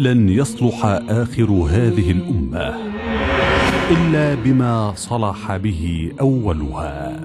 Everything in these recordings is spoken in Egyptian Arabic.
لن يصلح آخر هذه الأمة إلا بما صلح به أولها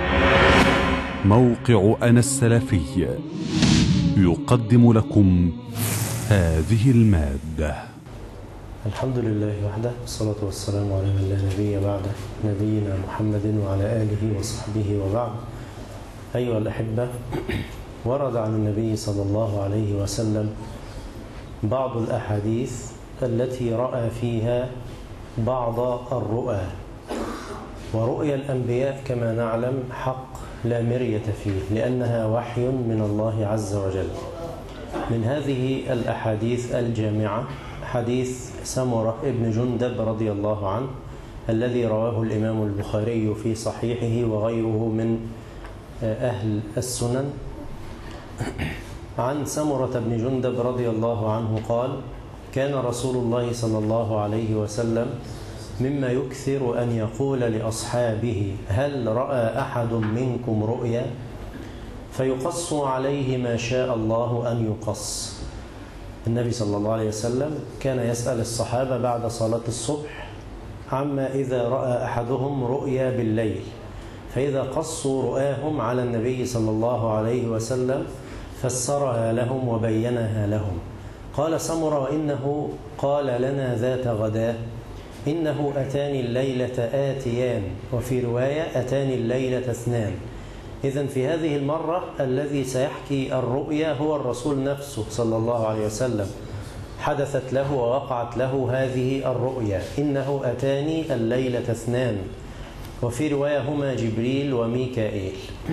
موقع أنا السلفي يقدم لكم هذه المادة الحمد لله وحده والصلاة والسلام على من لا نبي بعده نبينا محمد وعلى آله وصحبه وبعد أيها الأحبة ورد عن النبي صلى الله عليه وسلم بعض الأحاديث التي رأى فيها بعض الرؤى ورؤيا الأنبياء كما نعلم حق لا مرية فيه لأنها وحي من الله عز وجل من هذه الأحاديث الجامعة حديث سمرة ابن جندب رضي الله عنه الذي رواه الإمام البخاري في صحيحه وغيره من أهل السنن عن سمرة بن جندب رضي الله عنه قال كان رسول الله صلى الله عليه وسلم مما يكثر أن يقول لأصحابه هل رأى أحد منكم رؤيا فيقص عليه ما شاء الله أن يقص النبي صلى الله عليه وسلم كان يسأل الصحابة بعد صلاة الصبح عما إذا رأى أحدهم رؤيا بالليل فإذا قصوا رؤاهم على النبي صلى الله عليه وسلم فسرها لهم وبينها لهم قال سمر وإنه قال لنا ذات غداه إنه أتاني الليلة آتيان وفي رواية أتاني الليلة اثنان إذا في هذه المرة الذي سيحكي الرؤيا هو الرسول نفسه صلى الله عليه وسلم حدثت له ووقعت له هذه الرؤيا إنه أتاني الليلة اثنان وفي رواية هما جبريل وميكائيل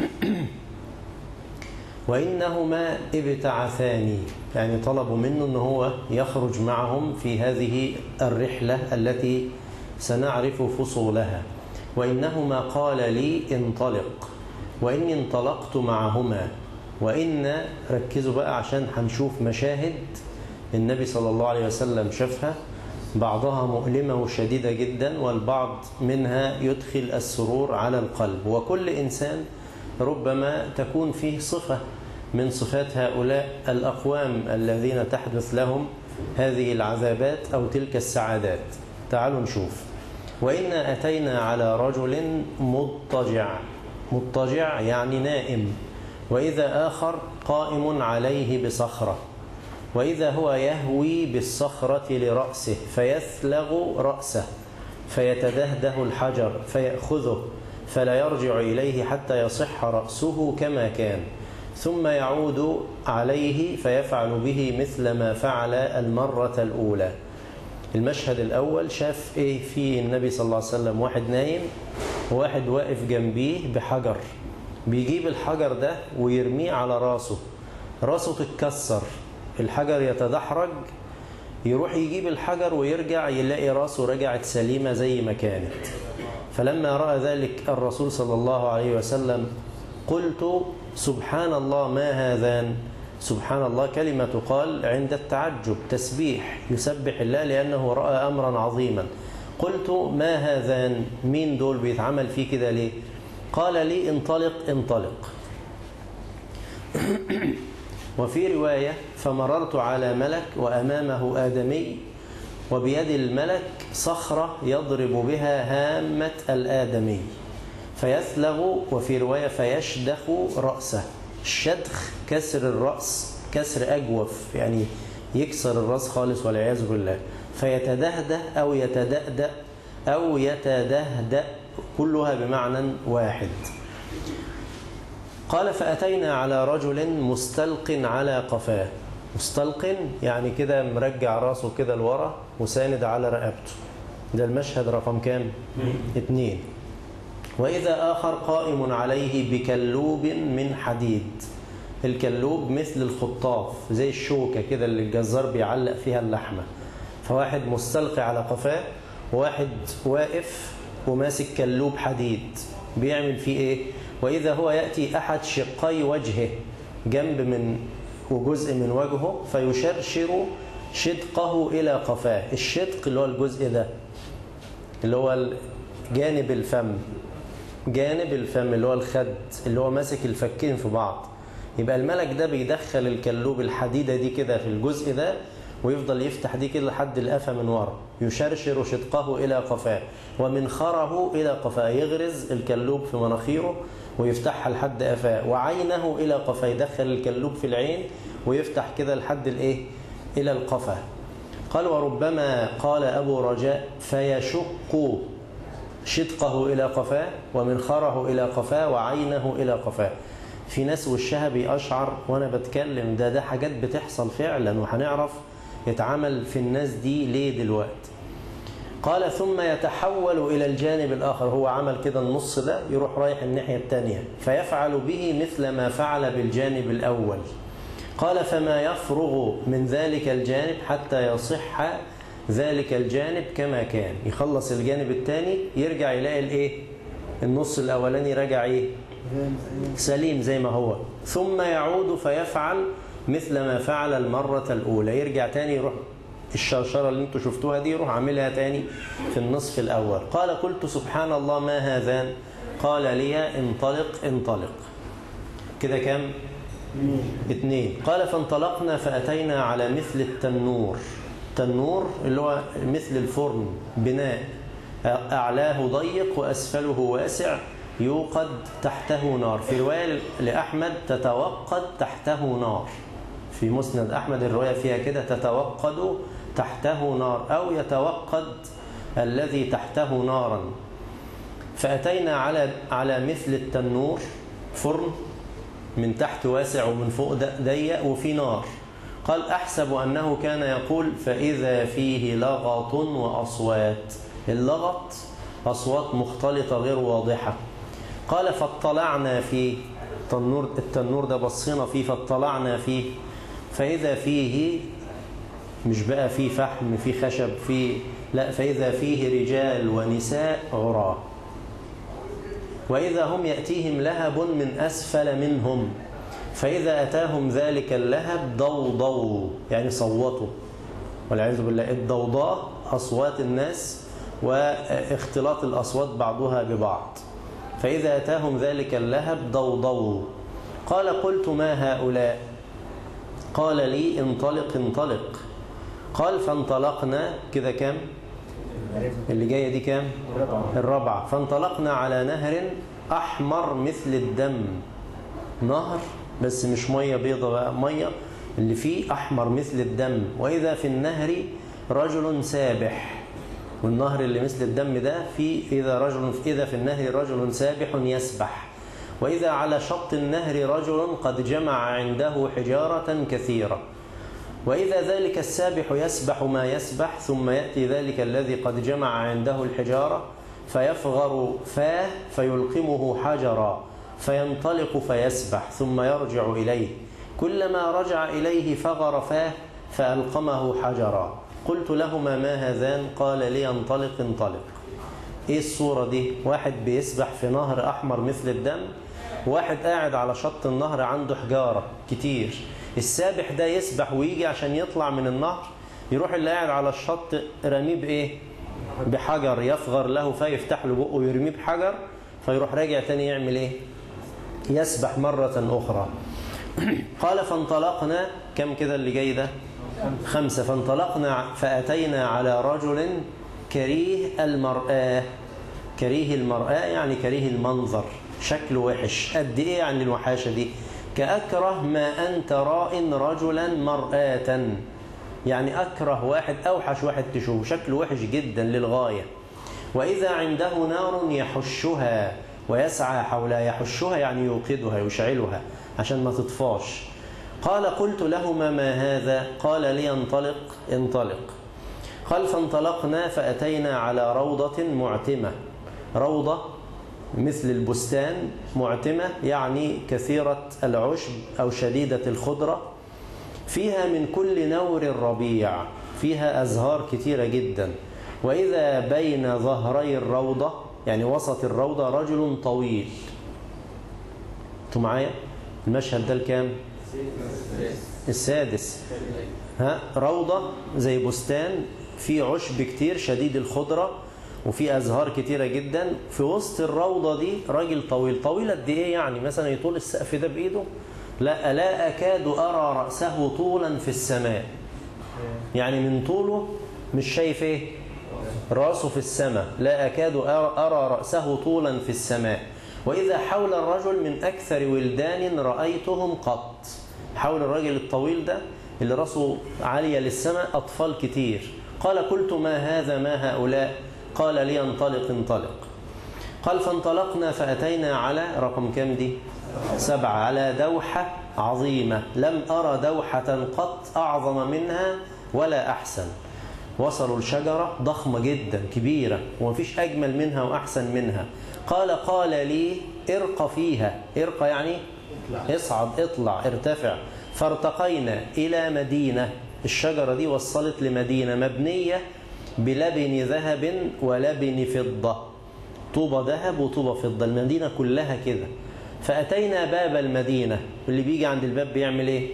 وإنهما ابتعثاني يعني طلبوا منه أنه هو يخرج معهم في هذه الرحلة التي سنعرف فصولها وإنهما قال لي انطلق وإني انطلقت معهما وإن ركزوا بقى عشان هنشوف مشاهد النبي صلى الله عليه وسلم شافها بعضها مؤلمة وشديدة جدا والبعض منها يدخل السرور على القلب وكل إنسان ربما تكون فيه صفة من صفات هؤلاء الأقوام الذين تحدث لهم هذه العذابات أو تلك السعادات تعالوا نشوف وإنا أتينا على رجل مضطجع مضطجع يعني نائم وإذا آخر قائم عليه بصخرة وإذا هو يهوي بالصخرة لرأسه فيثلغ رأسه فيتدهده الحجر فيأخذه فلا يرجع إليه حتى يصح رأسه كما كان ثم يعود عليه فيفعل به مثل ما فعل المرة الأولى المشهد الأول شاف إيه في النبي صلى الله عليه وسلم واحد نايم وواحد واقف جنبيه بحجر بيجيب الحجر ده ويرميه على راسه راسه تتكسر الحجر يتدحرج يروح يجيب الحجر ويرجع يلاقي راسه رجعت سليمة زي ما كانت فلما رأى ذلك الرسول صلى الله عليه وسلم قلت سبحان الله ما هذان سبحان الله كلمة تقال عند التعجب تسبيح يسبح الله لأنه رأى أمرا عظيما قلت ما هذان مين دول بيتعمل فيه كده ليه قال لي انطلق انطلق وفي رواية فمررت على ملك وأمامه آدمي وبيد الملك صخرة يضرب بها هامة الآدمي فيثلغ وفي رواية فيشدخ رأسه الشدخ كسر الرأس كسر أجوف يعني يكسر الرأس خالص والعياذ بالله فيتدهده أو يتدأدأ أو يتدهدأ كلها بمعنى واحد قال فأتينا على رجل مستلق على قفاه مستلق يعني كده مرجع راسه كده لورا وساند على رقبته ده المشهد رقم كام؟ اتنين وإذا آخر قائم عليه بكلوب من حديد الكلوب مثل الخطاف زي الشوكة كده اللي الجزار بيعلق فيها اللحمة فواحد مستلقي على قفاه وواحد واقف وماسك كلوب حديد بيعمل فيه ايه وإذا هو يأتي أحد شقي وجهه جنب من وجزء من وجهه فيشرشر شدقه إلى قفاه الشدق اللي هو الجزء ده اللي هو جانب الفم جانب الفم اللي هو الخد اللي هو ماسك الفكين في بعض يبقى الملك ده بيدخل الكلوب الحديدة دي كده في الجزء ده ويفضل يفتح دي كده لحد القفا من ورا يشرشر شدقه إلى قفاه ومنخره إلى قفاه يغرز الكلوب في مناخيره ويفتحها لحد قفاه وعينه إلى قفاه يدخل الكلوب في العين ويفتح كده لحد الإيه إلى القفا قال وربما قال أبو رجاء فيشق شدقه إلى قفاه ومنخره إلى قفاه وعينه إلى قفاه في ناس وشها بيقشعر وأنا بتكلم ده ده حاجات بتحصل فعلا وهنعرف يتعمل في الناس دي ليه دلوقتي قال ثم يتحول إلى الجانب الآخر هو عمل كده النص ده يروح رايح الناحية التانية فيفعل به مثل ما فعل بالجانب الأول قال فما يفرغ من ذلك الجانب حتى يصح ذلك الجانب كما كان يخلص الجانب الثاني يرجع يلاقي الايه النص الاولاني رجع ايه سليم زي ما هو ثم يعود فيفعل مثل ما فعل المرة الأولى يرجع تاني يروح الشرشرة اللي انتوا شفتوها دي يروح عاملها تاني في النصف الأول قال قلت سبحان الله ما هذان قال لي انطلق انطلق كده كام اثنين قال فانطلقنا فأتينا على مثل التنور التنور اللي هو مثل الفرن بناء أعلاه ضيق وأسفله واسع يوقد تحته نار في رواية لأحمد تتوقد تحته نار في مسند أحمد الرواية فيها كده تتوقد تحته نار أو يتوقد الذي تحته نارا فأتينا على على مثل التنور فرن من تحت واسع ومن فوق ضيق وفي نار قال أحسب أنه كان يقول فإذا فيه لغط وأصوات اللغط أصوات مختلطة غير واضحة قال فاطلعنا فيه التنور, التنور ده بصينا فيه فاطلعنا فيه فإذا فيه مش بقى فيه فحم فيه خشب فيه لا فإذا فيه رجال ونساء عراة وإذا هم يأتيهم لهب من أسفل منهم فإذا أتاهم ذلك اللهب ضوضوا يعني صوتوا والعياذ بالله الضوضاء أصوات الناس واختلاط الأصوات بعضها ببعض فإذا أتاهم ذلك اللهب ضوضوا قال قلت ما هؤلاء قال لي انطلق انطلق قال فانطلقنا كده كام اللي جاية دي كام الرابعة فانطلقنا على نهر أحمر مثل الدم نهر بس مش مية بيضة بقى مية اللي فيه أحمر مثل الدم وإذا في النهر رجل سابح والنهر اللي مثل الدم ده في إذا رجل إذا في النهر رجل سابح يسبح وإذا على شط النهر رجل قد جمع عنده حجارة كثيرة وإذا ذلك السابح يسبح ما يسبح ثم يأتي ذلك الذي قد جمع عنده الحجارة فيفغر فاه فيلقمه حجرا فينطلق فيسبح ثم يرجع إليه كلما رجع إليه فغر فاه فألقمه حجرا قلت لهما ما هذان قال لي انطلق انطلق ايه الصورة دي واحد بيسبح في نهر أحمر مثل الدم واحد قاعد على شط النهر عنده حجارة كتير السابح ده يسبح ويجي عشان يطلع من النهر يروح اللي قاعد على الشط رميه بايه بحجر يفغر له فيفتح له بقه ويرميه بحجر فيروح راجع تاني يعمل ايه يسبح مرة أخرى قال فانطلقنا كم كده اللي جاي ده خمسة فانطلقنا فأتينا على رجل كريه المرآة كريه المرآة يعني كريه المنظر شكله وحش قد ايه يعني الوحاشة دي كأكره ما أنت راء رجلا مرآة يعني أكره واحد أوحش واحد تشوفه شكله وحش جدا للغاية وإذا عنده نار يحشها ويسعى حولها يحشها يعني يوقدها يشعلها عشان ما تطفاش قال قلت لهما ما هذا قال لي انطلق انطلق قال فانطلقنا فأتينا على روضة معتمة روضة مثل البستان معتمة يعني كثيرة العشب أو شديدة الخضرة فيها من كل نور ربيع فيها أزهار كثيرة جدا وإذا بين ظهري الروضة يعني وسط الروضة رجل طويل انتوا معايا المشهد ده الكام السادس ها روضة زي بستان في عشب كتير شديد الخضرة وفي أزهار كتيرة جدا في وسط الروضة دي راجل طويل طويل قد إيه يعني مثلا يطول السقف ده بإيده لا لا أكاد أرى رأسه طولا في السماء يعني من طوله مش شايف ايه راسه في السماء لا أكاد أرى رأسه طولا في السماء وإذا حول الرجل من أكثر ولدان رأيتهم قط حول الرجل الطويل ده اللي راسه عالية للسماء أطفال كتير قال قلت ما هذا ما هؤلاء قال لي انطلق انطلق قال فانطلقنا فأتينا على رقم كام دي سبعة على دوحة عظيمة لم أرى دوحة قط أعظم منها ولا أحسن وصلوا الشجرة ضخمة جدا كبيرة ومفيش أجمل منها وأحسن منها قال قال لي ارق فيها ارق يعني اصعد اطلع ارتفع فارتقينا إلى مدينة الشجرة دي وصلت لمدينة مبنية بلبن ذهب ولبن فضة طوبة ذهب وطوبة فضة المدينة كلها كده فأتينا باب المدينة واللي بيجي عند الباب بيعمل ايه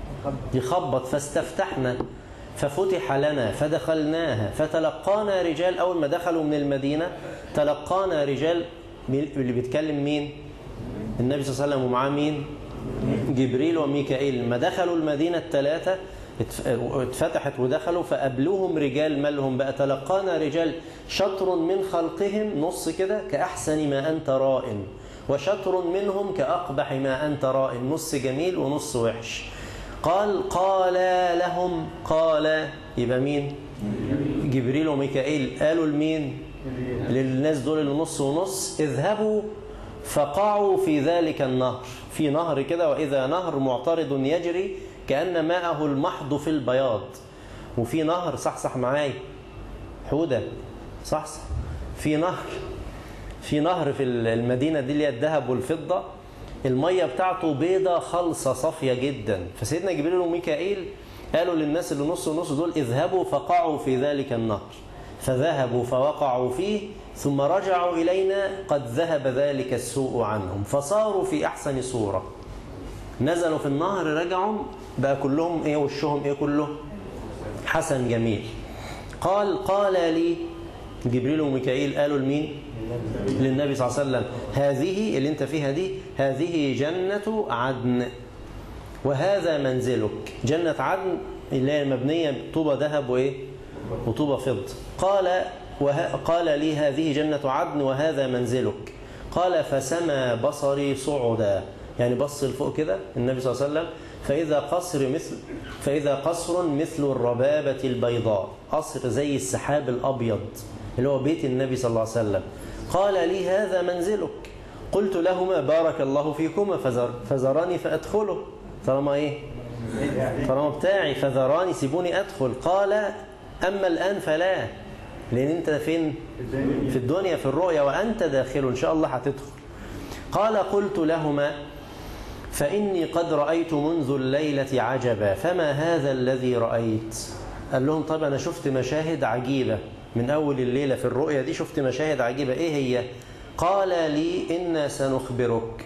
يخبط فاستفتحنا ففتح لنا فدخلناها فتلقانا رجال أول ما دخلوا من المدينة تلقانا رجال اللي بيتكلم مين النبي صلى الله عليه وسلم ومعاه مين جبريل وميكائيل لما دخلوا المدينة الثلاثة اتفتحت ودخلوا فقبلوهم رجال مالهم بقى تلقانا رجال شطر من خلقهم نص كده كأحسن ما أنت رائن وشطر منهم كأقبح ما أنت رائن نص جميل ونص وحش قال قال لهم قال يبقى مين جبريل وميكائيل قالوا لمين للناس دول اللي نص ونص اذهبوا فقعوا في ذلك النهر في نهر كده وإذا نهر معترض يجري كأن ماءه المحض في البياض وفي نهر صحصح معاي حودة صحصح في نهر في نهر في المدينة دي اللي هي الذهب والفضة المية بتاعته بيضة خالصة صافية جدا فسيدنا جبريل وميكائيل قالوا للناس اللي نص ونص دول اذهبوا فقعوا في ذلك النهر فذهبوا فوقعوا فيه ثم رجعوا إلينا قد ذهب ذلك السوء عنهم فصاروا في أحسن صورة نزلوا في النهر رجعوا بقى كلهم ايه وشهم ايه كله حسن جميل قال قال لي جبريل وميكائيل قالوا لمين للنبي صلى الله عليه وسلم هذه اللي انت فيها دي هذه جنة عدن وهذا منزلك جنة عدن اللي هي مبنية بطوبة ذهب وايه وطوبة فضة قال وه... قال لي هذه جنة عدن وهذا منزلك قال فسمى بصري صعدا يعني بص لفوق كده النبي صلى الله عليه وسلم فإذا قصر مثل فإذا قصر مثل الربابة البيضاء قصر زي السحاب الأبيض اللي هو بيت النبي صلى الله عليه وسلم قال لي هذا منزلك قلت لهما بارك الله فيكما فزر فزراني فأدخله طالما إيه طالما بتاعي فذراني سيبوني أدخل قال أما الآن فلا لأن أنت فين في الدنيا في الرؤيا وأنت داخل إن شاء الله هتدخل قال قلت لهما فإني قد رأيت منذ الليلة عجبا فما هذا الذي رأيت قال لهم طب أنا شفت مشاهد عجيبة من أول الليلة في الرؤيا دي شفت مشاهد عجيبة إيه هي قال لي إنا سنخبرك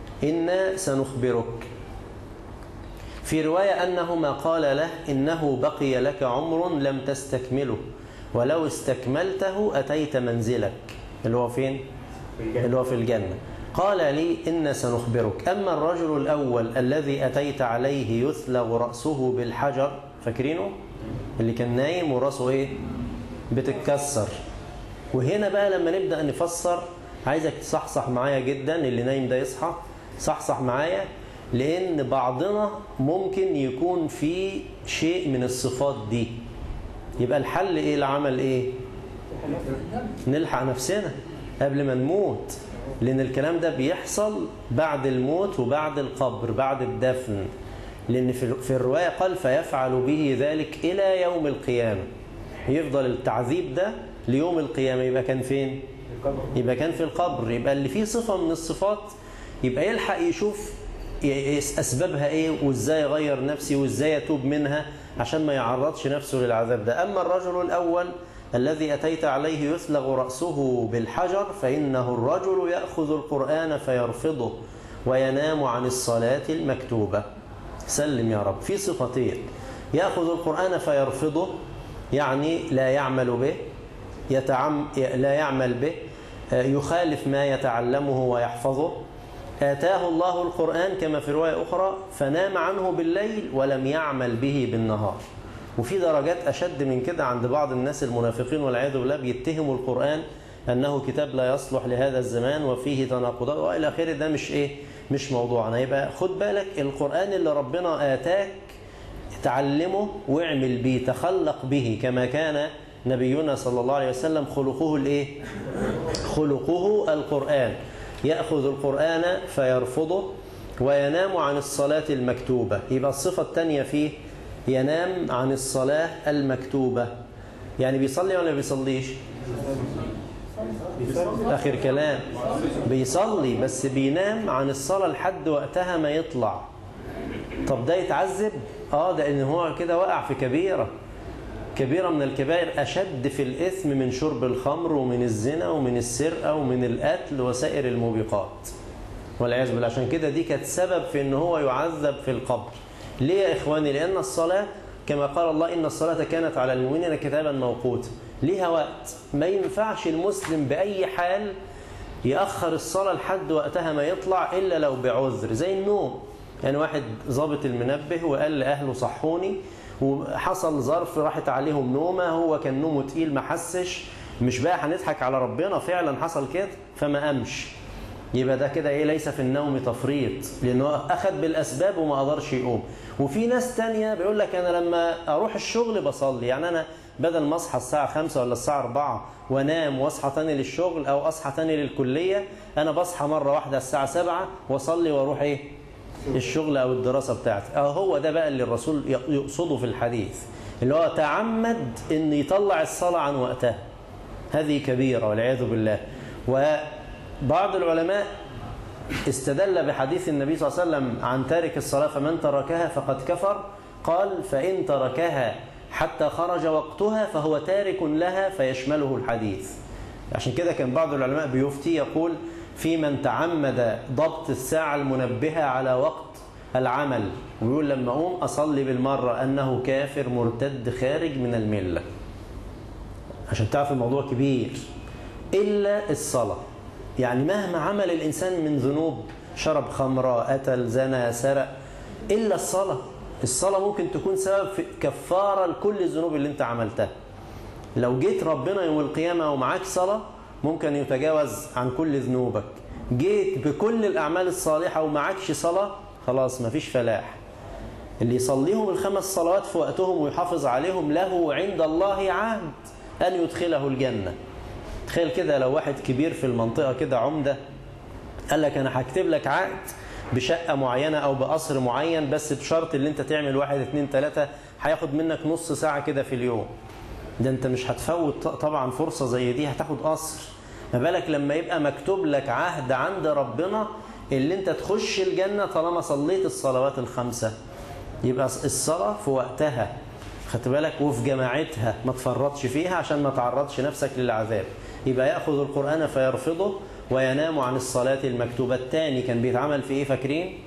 إنا سنخبرك في رواية أنهما قال له إنه بقي لك عمر لم تستكمله ولو استكملته أتيت منزلك اللي هو فين؟ اللي هو في الجنة قال لي إن سنخبرك أما الرجل الأول الذي أتيت عليه يثلغ رأسه بالحجر فاكرينه؟ اللي كان نايم ورأسه إيه؟ بتتكسر وهنا بقى لما نبدأ نفسر عايزك تصحصح معايا جدا اللي نايم ده يصحى صحصح معايا لأن بعضنا ممكن يكون في شيء من الصفات دي يبقى الحل إيه العمل إيه نلحق نفسنا قبل ما نموت لأن الكلام ده بيحصل بعد الموت وبعد القبر بعد الدفن لأن في الرواية قال فيفعل به ذلك إلى يوم القيامة يفضل التعذيب ده ليوم القيامة يبقى كان فين يبقى كان في القبر يبقى اللي فيه صفة من الصفات يبقى يلحق يشوف أسبابها إيه وإزاي يغير نفسي وإزاي يتوب منها عشان ما يعرضش نفسه للعذاب ده أما الرجل الأول الذي أتيت عليه يثلغ رأسه بالحجر فإنه الرجل يأخذ القرآن فيرفضه وينام عن الصلاة المكتوبة سلم يا رب في صفتين يأخذ القرآن فيرفضه يعني لا يعمل به يتعم لا يعمل به يخالف ما يتعلمه ويحفظه آتاه الله القرآن كما في رواية أخرى فنام عنه بالليل ولم يعمل به بالنهار وفي درجات أشد من كده عند بعض الناس المنافقين والعياذ بالله بيتهموا القرآن أنه كتاب لا يصلح لهذا الزمان وفيه تناقضات وإلى آخره ده مش إيه مش موضوعنا يبقى خد بالك القرآن اللي ربنا آتاك تعلمه واعمل بيه تخلق به كما كان نبينا صلى الله عليه وسلم خلقه الايه خلقه القرآن يأخذ القرآن فيرفضه وينام عن الصلاة المكتوبة يبقى الصفة الثانية فيه ينام عن الصلاة المكتوبة يعني بيصلي ولا بيصليش آخر كلام بيصلي بس بينام عن الصلاة لحد وقتها ما يطلع طب ده يتعذب اه ده ان هو كده وقع في كبيرة كبيرة من الكبائر أشد في الإثم من شرب الخمر ومن الزنا ومن السرقة ومن القتل وسائر الموبقات والعياذ بالله عشان كده دي كانت سبب في ان هو يعذب في القبر ليه يا إخواني لأن الصلاة كما قال الله إن الصلاة كانت على المؤمنين كتابا موقوتا ليها وقت ما ينفعش المسلم بأي حال يأخر الصلاة لحد وقتها ما يطلع إلا لو بعذر زي النوم يعني واحد ظابط المنبه وقال لأهله صحوني وحصل ظرف راحت عليهم نومة هو كان نومه تقيل ما حسش مش بقى هنضحك على ربنا فعلا حصل كده فما قامش يبقى ده كده ايه ليس في النوم تفريط لانه اخذ بالاسباب وما قدرش يقوم وفي ناس تانية بيقول لك انا لما اروح الشغل بصلي يعني انا بدل ما اصحى الساعه 5 ولا الساعه 4 وانام واصحى تاني للشغل او اصحى تاني للكليه انا بصحى مره واحده الساعه 7 واصلي واروح ايه الشغل او الدراسه بتاعتي اه هو ده بقى اللي الرسول يقصده في الحديث اللي هو تعمد ان يطلع الصلاه عن وقتها هذه كبيره والعياذ بالله وبعض العلماء استدل بحديث النبي صلى الله عليه وسلم عن تارك الصلاه فمن تركها فقد كفر قال فان تركها حتى خرج وقتها فهو تارك لها فيشمله الحديث عشان كده كان بعض العلماء بيفتي يقول في من تعمد ضبط الساعة المنبهة على وقت العمل ويقول لما أقوم أصلي بالمرة أنه كافر مرتد خارج من الملة عشان تعرف الموضوع كبير إلا الصلاة يعني مهما عمل الإنسان من ذنوب شرب خمرة قتل زنى سرق إلا الصلاة الصلاة ممكن تكون سبب في كفارة لكل الذنوب اللي انت عملتها لو جيت ربنا يوم القيامة ومعاك صلاة ممكن يتجاوز عن كل ذنوبك جيت بكل الأعمال الصالحة ومعكش صلاة خلاص مفيش فلاح اللي يصليهم الخمس صلوات في وقتهم ويحافظ عليهم له عند الله عهد أن يدخله الجنة تخيل كده لو واحد كبير في المنطقة كده عمدة قال لك أنا هكتب لك عقد بشقة معينة أو بقصر معين بس بشرط اللي أنت تعمل واحد اتنين تلاتة هياخد منك نص ساعة كده في اليوم ده أنت مش هتفوت طبعا فرصة زي دي هتاخد قصر ما بالك لما يبقى مكتوب لك عهد عند ربنا اللي أنت تخش الجنة طالما صليت الصلوات الخمسة يبقى الصلاة في وقتها خدت بالك وفي جماعتها ما تفرطش فيها عشان ما تعرضش نفسك للعذاب يبقى يأخذ القرآن فيرفضه وينام عن الصلاة المكتوبة الثاني كان بيتعمل في ايه فاكرين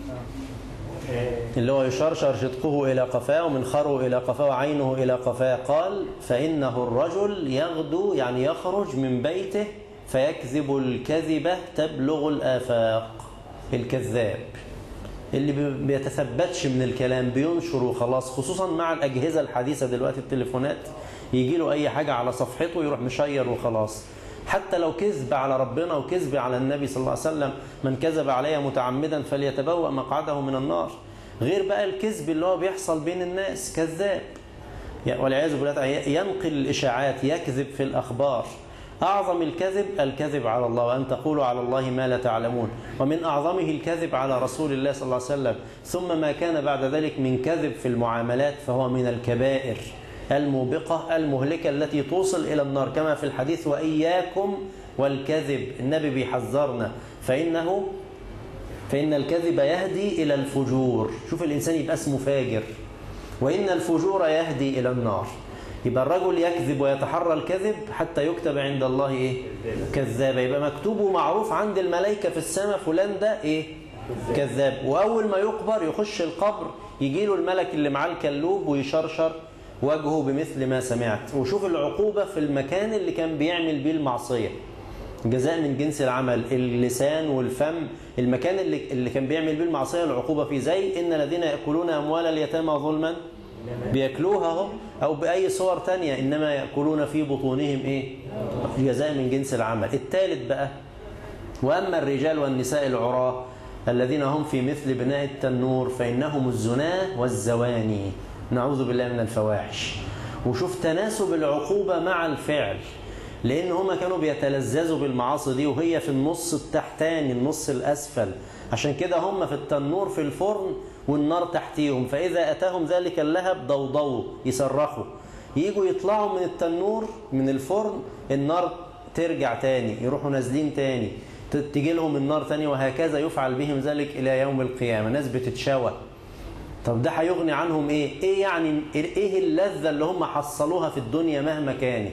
اللي هو يشرشر شدقه إلى قفاه ومنخره إلى قفاه وعينه إلى قفاه قال فإنه الرجل يغدو يعني يخرج من بيته فيكذب الكذبة تبلغ الآفاق الكذاب اللي بيتثبتش من الكلام بينشر وخلاص خصوصا مع الأجهزة الحديثة دلوقتي التليفونات يجي له أي حاجة على صفحته يروح مشير وخلاص حتى لو كذب على ربنا وكذب على النبي صلى الله عليه وسلم من كذب علي متعمدا فليتبوأ مقعده من النار غير بقى الكذب اللي هو بيحصل بين الناس كذاب والعياذ بالله ينقل الإشاعات يكذب في الأخبار أعظم الكذب الكذب على الله وأن تقولوا على الله ما لا تعلمون ومن أعظمه الكذب على رسول الله صلى الله عليه وسلم ثم ما كان بعد ذلك من كذب في المعاملات فهو من الكبائر الموبقة المهلكة التي توصل إلى النار كما في الحديث وإياكم والكذب النبي بيحذرنا فإنه فإن الكذب يهدي إلى الفجور شوف الإنسان يبقى اسمه فاجر وإن الفجور يهدي إلى النار يبقى الرجل يكذب ويتحرى الكذب حتى يكتب عند الله إيه كذاب يبقى مكتوب ومعروف عند الملائكة في السماء فلان ده إيه كذاب وأول ما يقبر يخش القبر يجي له الملك اللي معاه الكلوب ويشرشر وجهه بمثل ما سمعت وشوف العقوبة في المكان اللي كان بيعمل بيه المعصية جزاء من جنس العمل اللسان والفم المكان اللي, اللي كان بيعمل بيه المعصية العقوبة فيه زي إن الذين يأكلون أموال اليتامى ظلما بياكلوها اهو او باي صور تانية انما ياكلون في بطونهم ايه جزاء من جنس العمل الثالث بقى واما الرجال والنساء العراة الذين هم في مثل بناء التنور فانهم الزناه والزواني نعوذ بالله من الفواحش وشوف تناسب العقوبه مع الفعل لان هما كانوا بيتلذذوا بالمعاصي دي وهي في النص التحتاني النص الاسفل عشان كده هم في التنور في الفرن والنار تحتيهم فإذا أتاهم ذلك اللهب ضوضوا يصرخوا يجوا يطلعوا من التنور من الفرن النار ترجع تاني يروحوا نازلين تاني تيجي لهم النار تاني وهكذا يفعل بهم ذلك إلى يوم القيامة ناس بتتشوى طب ده هيغني عنهم ايه ايه يعني ايه اللذة اللي هم حصلوها في الدنيا مهما كانت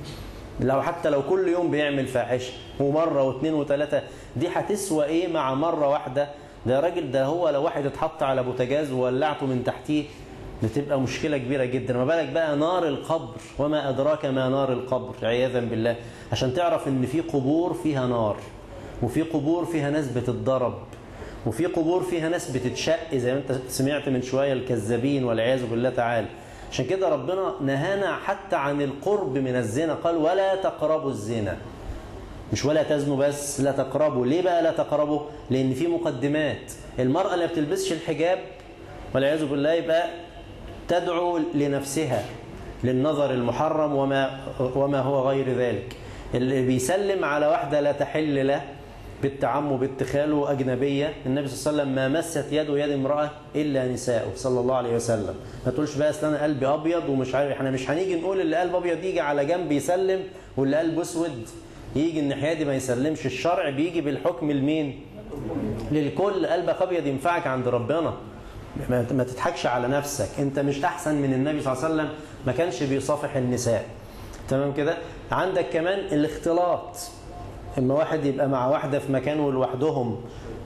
لو حتى لو كل يوم بيعمل فاحشة ومرة واثنين وثلاثة دي هتسوى ايه مع مرة واحدة ده راجل ده هو لو واحد اتحط على بوتاجاز وولعته من تحتيه بتبقى مشكلة كبيرة جدا ما بالك بقى نار القبر وما أدراك ما نار القبر عياذا بالله عشان تعرف ان في قبور فيها نار وفي قبور فيها ناس بتتضرب وفي قبور فيها ناس بتتشق زي ما انت سمعت من شوية الكذابين والعياذ بالله تعالى عشان كده ربنا نهانا حتى عن القرب من الزنا قال ولا تقربوا الزنا مش ولا تزنوا بس لا تقربوا ليه بقى لا تقربوا لان في مقدمات المرأة اللي بتلبسش الحجاب والعياذ بالله يبقى تدعو لنفسها للنظر المحرم وما وما هو غير ذلك اللي بيسلم على واحدة لا تحل له بالتعم وباتخاله أجنبية النبي صلى الله عليه وسلم ما مست يده يد امرأة إلا نساءه صلى الله عليه وسلم ما تقولش بقى أصل أنا قلبي أبيض ومش عارف احنا مش هنيجي نقول اللي قلب أبيض يجي على جنب يسلم واللي قلبه أسود يجي الناحية دي ما يسلمش الشرع بيجي بالحكم لمين للكل قلبك أبيض ينفعك عند ربنا ما تضحكش على نفسك انت مش أحسن من النبي صلى الله عليه وسلم ما كانش بيصافح النساء تمام كده عندك كمان الاختلاط اما واحد يبقى مع واحدة في مكان لوحدهم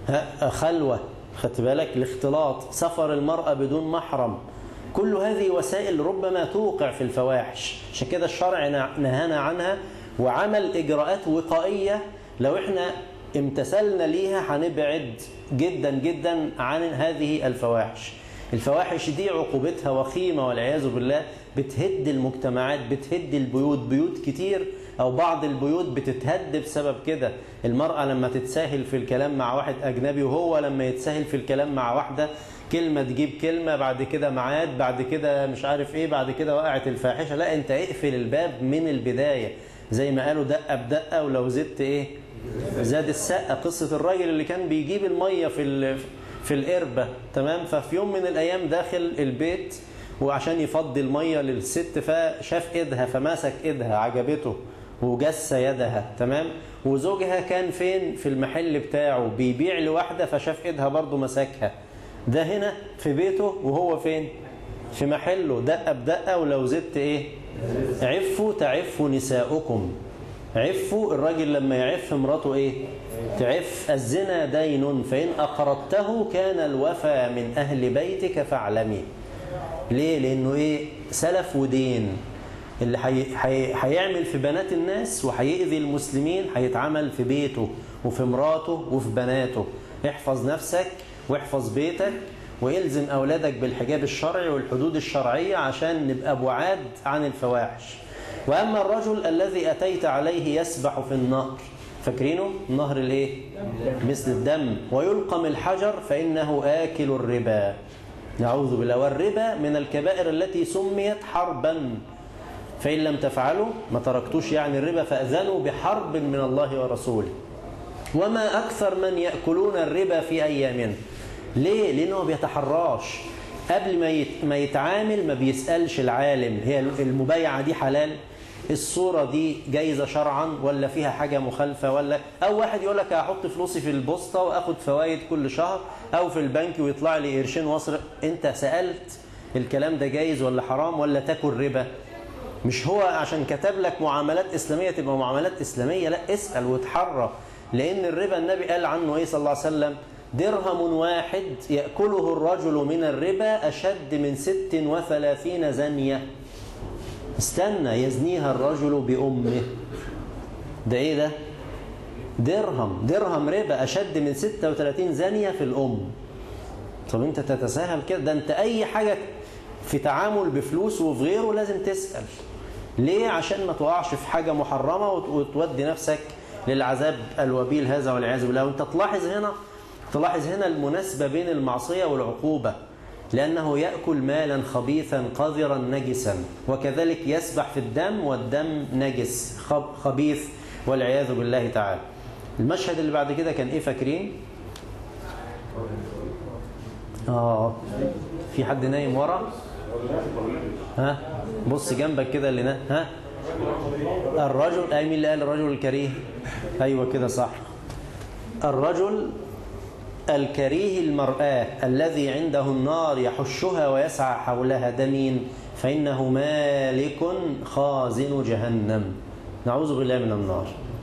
خلوة خدت بالك الاختلاط سفر المرأة بدون محرم كل هذه وسائل ربما توقع في الفواحش عشان كده الشرع نهانا عنها وعمل إجراءات وقائية لو احنا امتثلنا ليها هنبعد جدا جدا عن هذه الفواحش الفواحش دي عقوبتها وخيمة والعياذ بالله بتهد المجتمعات بتهد البيوت بيوت كتير أو بعض البيوت بتتهد بسبب كده المرأة لما تتساهل في الكلام مع واحد أجنبي وهو لما يتساهل في الكلام مع واحدة كلمة تجيب كلمة بعد كده معاد بعد كده مش عارف ايه بعد كده وقعت الفاحشة لا انت اقفل الباب من البداية زي ما قالوا دقة بدقة ولو زدت ايه زاد السقة قصة الراجل اللي كان بيجيب المية في في القربة تمام ففي يوم من الأيام داخل البيت وعشان يفضي المية للست فشاف ايدها فماسك ايدها عجبته وجس يدها تمام وزوجها كان فين في المحل بتاعه بيبيع لواحدة فشاف ايدها برضه مسكها ده هنا في بيته وهو فين في محله دقة بدقة ولو زدت ايه عفوا تعفوا نساؤكم عفوا الراجل لما يعف مراته ايه تعف الزنا دين فإن أقرضته كان الوفى من أهل بيتك فاعلمي ليه لأنه ايه سلف ودين اللي هيعمل في بنات الناس وهيأذي المسلمين هيتعمل في بيته وفي مراته وفي بناته احفظ نفسك واحفظ بيتك والزم أولادك بالحجاب الشرعي والحدود الشرعية عشان نبقى بعاد عن الفواحش وأما الرجل الذي أتيت عليه يسبح في النهر فاكرينه نهر الايه مثل الدم ويلقم الحجر فإنه آكل الربا نعوذ بالله والربا من الكبائر التي سميت حربا فإن لم تفعلوا ما تركتوش يعني الربا فأذنوا بحرب من الله ورسوله وما أكثر من يأكلون الربا في أيامنا ليه؟ لأنه بيتحراش قبل ما ما يتعامل ما بيسألش العالم هي المبايعة دي حلال الصورة دي جايزة شرعا ولا فيها حاجة مخالفة ولا أو واحد يقول لك هحط فلوسي في البوسطة وأخد فوائد كل شهر أو في البنك ويطلع لي قرشين واصرف أنت سألت الكلام ده جايز ولا حرام ولا تاكل ربا مش هو عشان كتب لك معاملات إسلامية تبقى معاملات إسلامية لا اسأل وتحرى لأن الربا النبي قال عنه إيه صلى الله عليه وسلم درهم واحد يأكله الرجل من الربا أشد من ست وثلاثين زنية استنى يزنيها الرجل بأمه ده إيه ده درهم درهم ربا أشد من 36 زانية في الأم طب أنت تتساهل كده ده أنت أي حاجة في تعامل بفلوس وفي غيره لازم تسأل ليه عشان ما تقعش في حاجة محرمة وتودي نفسك للعذاب الوبيل هذا والعياذ بالله وانت تلاحظ هنا تلاحظ هنا المناسبة بين المعصية والعقوبة لأنه يأكل مالا خبيثا قذرا نجسا وكذلك يسبح في الدم والدم نجس خبيث والعياذ بالله تعالى المشهد اللي بعد كده كان ايه فاكرين اه في حد نايم ورا ها بص جنبك كده اللي نا... ها الرجل اي مين اللي قال الرجل الكريه ايوه كده صح الرجل الكريه المرآة الذي عنده النار يحشها ويسعى حولها ده مين فإنه مالك خازن جهنم نعوذ بالله من النار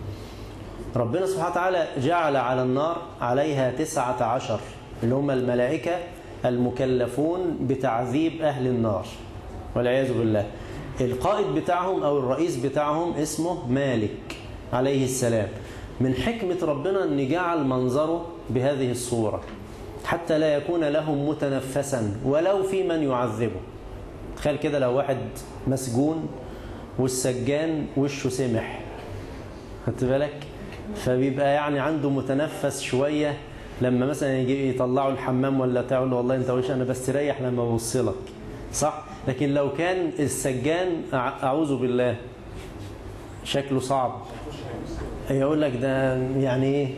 ربنا سبحانه وتعالى جعل على النار عليها تسعة عشر اللي هم الملائكة المكلفون بتعذيب أهل النار والعياذ بالله القائد بتاعهم أو الرئيس بتاعهم اسمه مالك عليه السلام من حكمة ربنا أن جعل منظره بهذه الصورة حتى لا يكون لهم متنفسا ولو في من يعذبه تخيل كده لو واحد مسجون والسجان وشه سمح خدت بالك فبيبقى يعني عنده متنفس شوية لما مثلا يجي يطلعوا الحمام ولا تقول له والله انت وش انا بستريح لما بوصلك صح لكن لو كان السجان اعوذ بالله شكله صعب يقول لك ده يعني ايه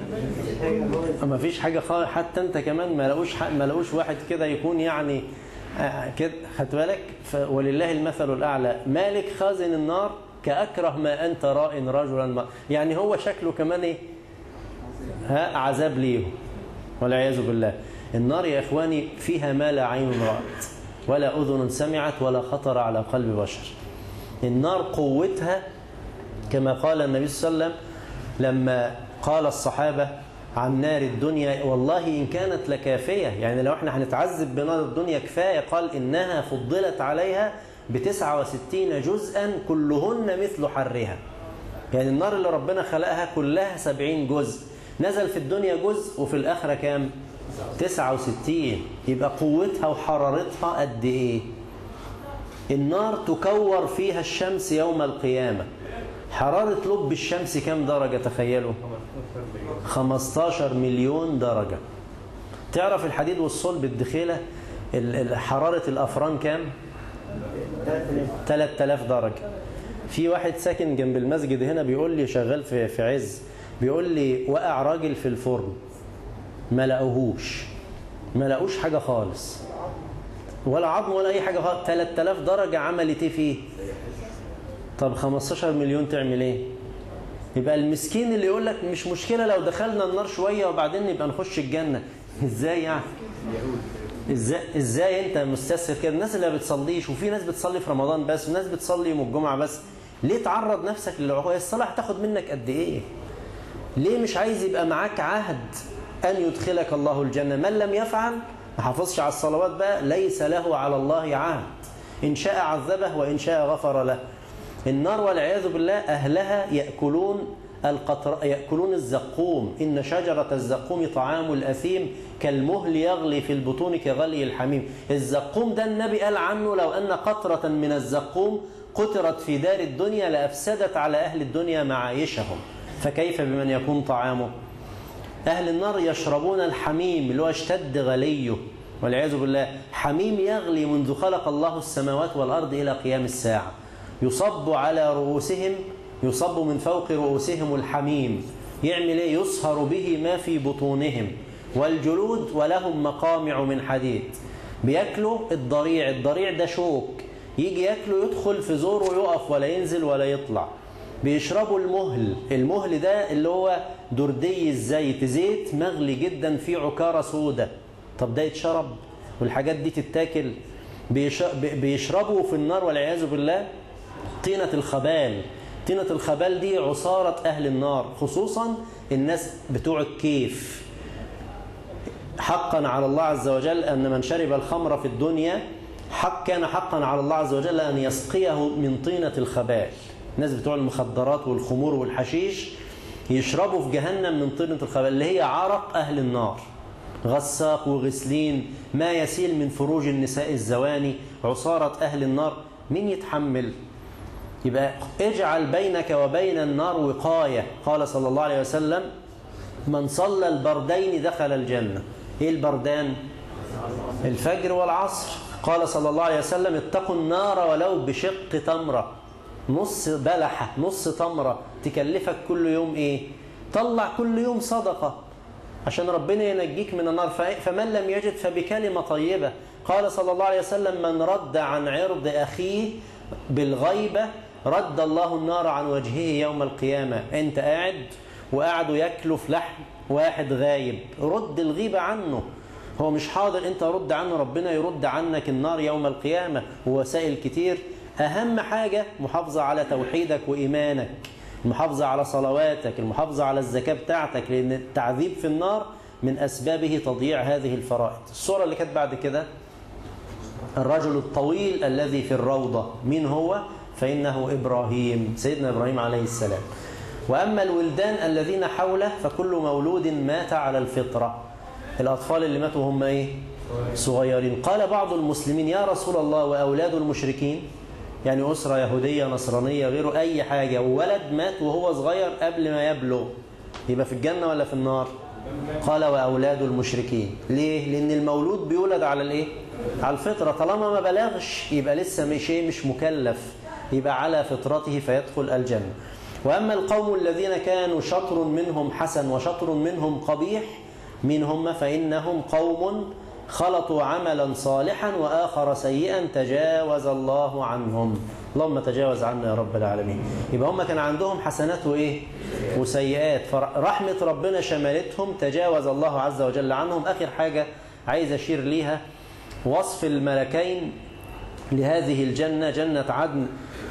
ما فيش حاجه خالص حتى انت كمان ما لقوش ما لقوش واحد كده يكون يعني كده خدت بالك ولله المثل الاعلى مالك خازن النار كاكره ما انت راء رجلا ما يعني هو شكله كمان ايه ها عذاب ليهم والعياذ بالله النار يا اخواني فيها ما لا عين رأت ولا اذن سمعت ولا خطر على قلب بشر النار قوتها كما قال النبي صلى الله عليه وسلم لما قال الصحابة عن نار الدنيا والله إن كانت لكافية يعني لو احنا هنتعذب بنار الدنيا كفاية قال إنها فضلت عليها بتسعة وستين جزءا كلهن مثل حرها يعني النار اللي ربنا خلقها كلها سبعين جزء نزل في الدنيا جزء وفي الآخرة كام تسعة وستين يبقى قوتها وحرارتها قد إيه النار تكور فيها الشمس يوم القيامة حرارة لب الشمس كم درجة تخيلوا 15 مليون درجة تعرف الحديد والصلب الدخيلة حرارة الأفران كام 3000 درجة في واحد ساكن جنب المسجد هنا بيقول لي شغال في في عز بيقول لي وقع راجل في الفرن ما لقوهوش ما لقوش حاجة خالص ولا عظم ولا أي حاجة خالص 3000 درجة عملت ايه فيه طب 15 مليون تعمل ايه يبقى المسكين اللي يقول لك مش مشكلة لو دخلنا النار شوية وبعدين نبقى نخش الجنة ازاي يعني ازاي ازاي انت مستسهل كده الناس اللي ما بتصليش وفي ناس بتصلي في رمضان بس وناس بتصلي يوم الجمعة بس ليه تعرض نفسك للعقوبة الصلاة هتاخد منك قد ايه ليه مش عايز يبقى معاك عهد أن يدخلك الله الجنة من لم يفعل ما حافظش على الصلوات بقى ليس له على الله عهد إن شاء عذبه وإن شاء غفر له النار والعياذ بالله أهلها يأكلون القطر يأكلون الزقوم إن شجرة الزقوم طعام الأثيم كالمهل يغلي في البطون كغلي الحميم الزقوم ده النبي قال عنه لو أن قطرة من الزقوم قطرت في دار الدنيا لأفسدت على أهل الدنيا معايشهم فكيف بمن يكون طعامه أهل النار يشربون الحميم اللي هو اشتد غليه والعياذ بالله حميم يغلي منذ خلق الله السماوات والأرض إلى قيام الساعة يصب على رؤوسهم يصب من فوق رؤوسهم الحميم يعمل ايه يصهر به ما في بطونهم والجلود ولهم مقامع من حديد بياكلوا الضريع الضريع ده شوك يجي ياكله يدخل في زوره ويقف ولا ينزل ولا يطلع بيشربوا المهل المهل ده اللي هو دردي الزيت زيت مغلي جدا فيه عكارة سودة طب ده يتشرب والحاجات دي تتاكل بيشربوا في النار والعياذ بالله طينة الخبال طينة الخبال دي عصارة أهل النار خصوصا الناس بتوع الكيف حقا على الله عز وجل أن من شرب الخمر في الدنيا حق كان حقا على الله عز وجل أن يسقيه من طينة الخبال الناس بتوع المخدرات والخمور والحشيش يشربوا في جهنم من طينة الخبال اللي هي عرق أهل النار غساق وغسلين ما يسيل من فروج النساء الزواني عصارة أهل النار مين يتحمل يبقى اجعل بينك وبين النار وقاية قال صلى الله عليه وسلم من صلى البردين دخل الجنة ايه البردان الفجر والعصر قال صلى الله عليه وسلم اتقوا النار ولو بشق تمرة نص بلحة نص تمرة تكلفك كل يوم ايه طلع كل يوم صدقة عشان ربنا ينجيك من النار فمن لم يجد فبكلمة طيبة قال صلى الله عليه وسلم من رد عن عرض أخيه بالغيبة رد الله النار عن وجهه يوم القيامة انت قاعد وقعدوا يكلف لحم واحد غايب رد الغيبة عنه هو مش حاضر انت رد عنه ربنا يرد عنك النار يوم القيامة ووسائل كتير أهم حاجة محافظة على توحيدك وإيمانك المحافظة على صلواتك المحافظة على الزكاة بتاعتك لأن التعذيب في النار من أسبابه تضييع هذه الفرائض الصورة اللي كانت بعد كده الرجل الطويل الذي في الروضة مين هو؟ فإنه إبراهيم سيدنا إبراهيم عليه السلام وأما الولدان الذين حوله فكل مولود مات على الفطرة الأطفال اللي ماتوا هم إيه؟ صغيرين قال بعض المسلمين يا رسول الله وأولاد المشركين يعني أسرة يهودية نصرانية غيره أي حاجة وولد مات وهو صغير قبل ما يبلغ يبقى في الجنة ولا في النار قال وأولاد المشركين ليه؟ لأن المولود بيولد على الإيه؟ على الفطرة طالما ما بلغش يبقى لسه مش مش مكلف يبقى على فطرته فيدخل الجنة وأما القوم الذين كانوا شطر منهم حسن وشطر منهم قبيح من هم فإنهم قوم خلطوا عملا صالحا وآخر سيئا تجاوز الله عنهم اللهم تجاوز عنا يا رب العالمين يبقى هم كان عندهم حسنات وإيه وسيئات فرحمة ربنا شملتهم تجاوز الله عز وجل عنهم آخر حاجة عايز أشير ليها وصف الملكين لهذه الجنة جنة عدن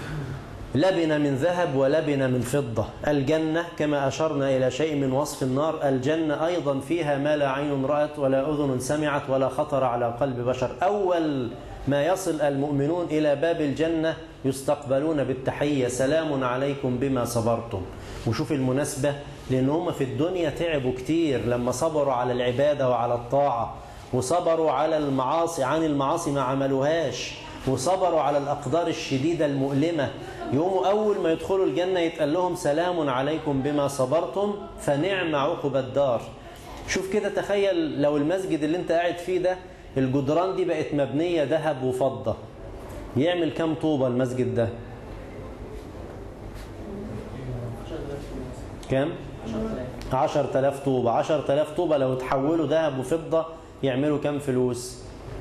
لبن من ذهب ولبن من فضة الجنة كما أشرنا إلى شيء من وصف النار الجنة أيضا فيها ما لا عين رأت ولا أذن سمعت ولا خطر على قلب بشر أول ما يصل المؤمنون إلى باب الجنة يستقبلون بالتحية سلام عليكم بما صبرتم وشوف المناسبة لأن هم في الدنيا تعبوا كتير لما صبروا على العبادة وعلى الطاعة وصبروا على المعاصي عن المعاصي ما عملوهاش وصبروا على الأقدار الشديدة المؤلمة يوموا أول ما يدخلوا الجنة يتقال لهم سلام عليكم بما صبرتم فنعم عقب الدار شوف كده تخيل لو المسجد اللي انت قاعد فيه ده الجدران دي بقت مبنية ذهب وفضة يعمل كام طوبة المسجد ده كام عشر تلاف طوبة عشر تلاف طوبة لو تحولوا ذهب وفضة يعملوا كام فلوس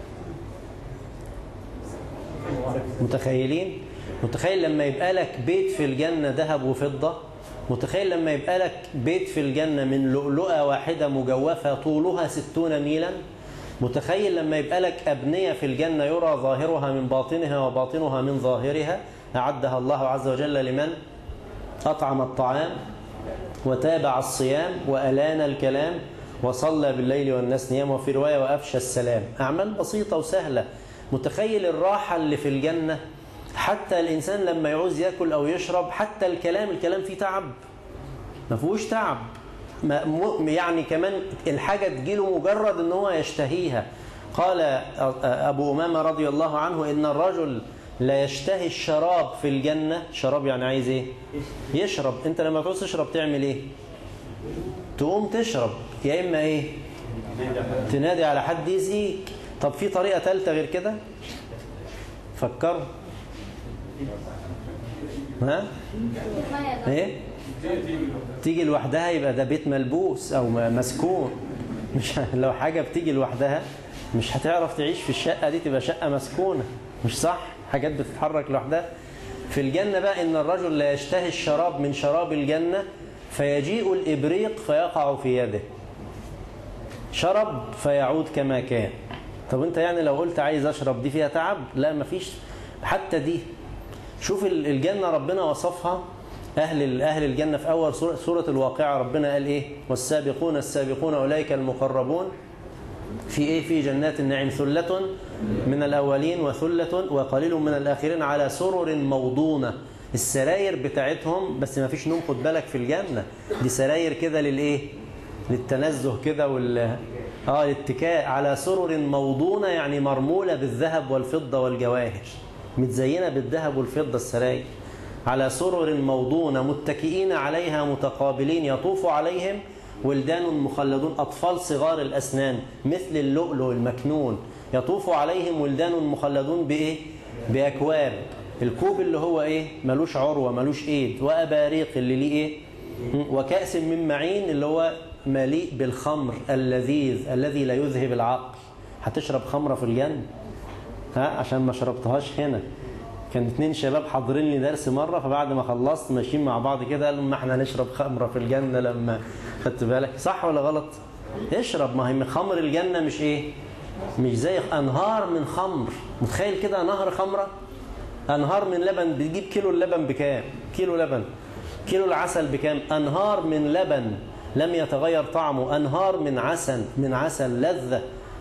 متخيلين متخيل لما يبقى لك بيت في الجنة ذهب وفضة متخيل لما يبقى لك بيت في الجنة من لؤلؤة واحدة مجوفة طولها ستون ميلا متخيل لما يبقى لك أبنية في الجنة يرى ظاهرها من باطنها وباطنها من ظاهرها أعدها الله عز وجل لمن أطعم الطعام وتابع الصيام وألان الكلام وصلى بالليل والناس نيام وفي رواية وأفشى السلام أعمال بسيطة وسهلة متخيل الراحة اللي في الجنة حتى الإنسان لما يعوز يأكل أو يشرب حتى الكلام الكلام فيه تعب ما فيهوش تعب يعني كمان الحاجة تجيله مجرد ان هو يشتهيها قال أبو أمامة رضي الله عنه إن الرجل لا يشتهي الشراب في الجنة شراب يعني عايز ايه يشرب انت لما تعوز تشرب تعمل ايه تقوم تشرب يا إما ايه تنادي على حد يسقيك طب في طريقة ثالثه غير كده فكروا ها ايه تيجي لوحدها يبقى ده بيت ملبوس او مسكون مش لو حاجة بتيجي لوحدها مش هتعرف تعيش في الشقة دي تبقى شقة مسكونة مش صح حاجات بتتحرك لوحدها في الجنة بقى إن الرجل لا يشتهي الشراب من شراب الجنة فيجيء الإبريق فيقع في يده شرب فيعود كما كان طب انت يعني لو قلت عايز اشرب دي فيها تعب لا مفيش حتى دي شوف الجنة ربنا وصفها أهل أهل الجنة في أول سورة, سورة الواقعة ربنا قال إيه والسابقون السابقون أولئك المقربون في إيه في جنات النعيم ثلة من الأولين وثلة وقليل من الآخرين على سرر موضونة السراير بتاعتهم بس ما فيش نوم خد بالك في الجنة دي سراير كده للإيه للتنزه كده وال اه الاتكاء على سرر موضونة يعني مرمولة بالذهب والفضة والجواهر متزينة بالذهب والفضة السراير على سرر موضونة متكئين عليها متقابلين يطوف عليهم ولدان مخلدون أطفال صغار الأسنان مثل اللؤلؤ المكنون يطوف عليهم ولدان مخلدون بإيه؟ بأكواب الكوب اللي هو إيه؟ ملوش عروة ملوش إيد وأباريق اللي ليه إيه؟ وكأس من معين اللي هو مليء بالخمر اللذيذ الذي لا يذهب العقل هتشرب خمرة في الجنة ها عشان ما شربتهاش هنا كان اتنين شباب حاضرين لي درس مرة فبعد ما خلصت ماشيين مع بعض كده قالوا ما احنا هنشرب خمرة في الجنة لما خدت بالك صح ولا غلط اشرب ما هي خمر الجنة مش ايه مش زي انهار من خمر متخيل كده نهر خمرة انهار من لبن بتجيب كيلو اللبن بكام كيلو لبن كيلو العسل بكام انهار من لبن لم يتغير طعمه انهار من عسل من عسل لذة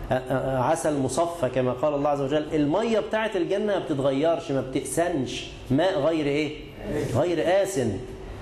عسل مصفى كما قال الله عز وجل المية بتاعت الجنة ما بتتغيرش ما بتأسنش ماء غير ايه غير آسن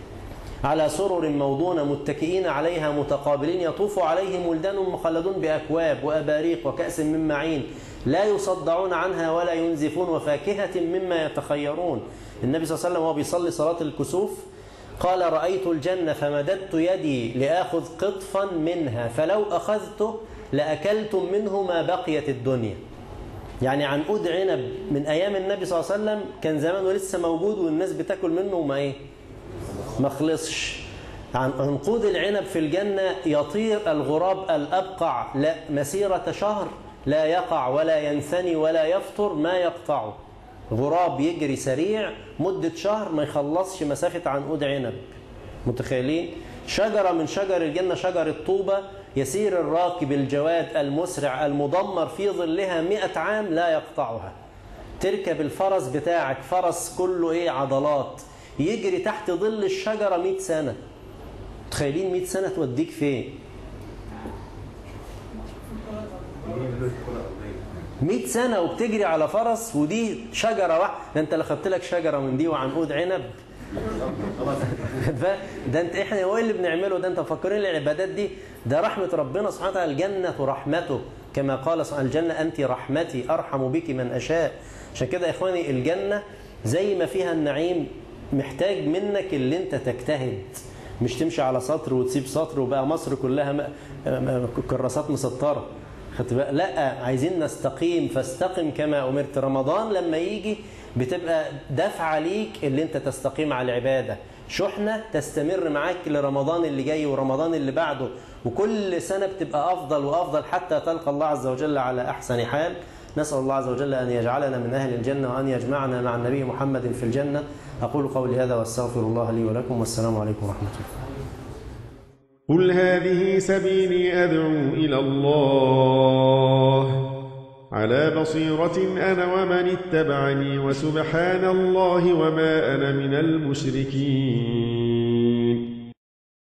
على سرر موضونة متكئين عليها متقابلين يطوف عليهم ولدان مخلدون بأكواب وأباريق وكأس من معين لا يصدعون عنها ولا ينزفون وفاكهة مما يتخيرون النبي صلى الله عليه وسلم وهو بيصلي صلاة الكسوف قال رأيت الجنة فمددت يدي لآخذ قطفا منها فلو أخذته لأكلتم منه ما بقيت الدنيا يعني عنقود عنب من أيام النبي صلى الله عليه وسلم كان زمانه لسه موجود والناس بتاكل منه وما إيه ما خلصش عنقود العنب في الجنة يطير الغراب الأبقع لا مسيرة شهر لا يقع ولا ينثني ولا يفطر ما يقطعه غراب يجري سريع مدة شهر ما يخلصش مسافة عنقود عنب متخيلين شجرة من شجر الجنة شجر الطوبة يسير الراكب الجواد المسرع المدمر في ظلها مئة عام لا يقطعها تركب الفرس بتاعك فرس كله ايه عضلات يجري تحت ظل الشجرة مئة سنة تخيلين مئة سنة توديك فين 100 سنة وبتجري على فرس ودي شجرة واحدة ده انت لو خدت لك شجرة من دي وعنقود عنب ده انت احنا هو اللي بنعمله ده انت مفكرين العبادات دي ده رحمة ربنا سبحانه وتعالى الجنة رحمته كما قال سبحانه الجنة أنت رحمتي أرحم بك من أشاء عشان كده يا إخواني الجنة زي ما فيها النعيم محتاج منك اللي انت تجتهد مش تمشي على سطر وتسيب سطر وبقى مصر كلها كراسات مسطرة خدت بقى لا عايزين نستقيم فاستقم كما أمرت رمضان لما يجي بتبقى دفعة ليك اللي انت تستقيم على العبادة شحنة تستمر معاك لرمضان اللي جاي ورمضان اللي بعده وكل سنة بتبقى أفضل وأفضل حتى تلقى الله عز وجل على أحسن حال نسأل الله عز وجل أن يجعلنا من أهل الجنة وأن يجمعنا مع النبي محمد في الجنة أقول قولي هذا واستغفر الله لي ولكم والسلام عليكم ورحمة الله قل هذه سبيلي أدعو إلى الله على بصيرة أنا ومن اتبعني وسبحان الله وما أنا من المشركين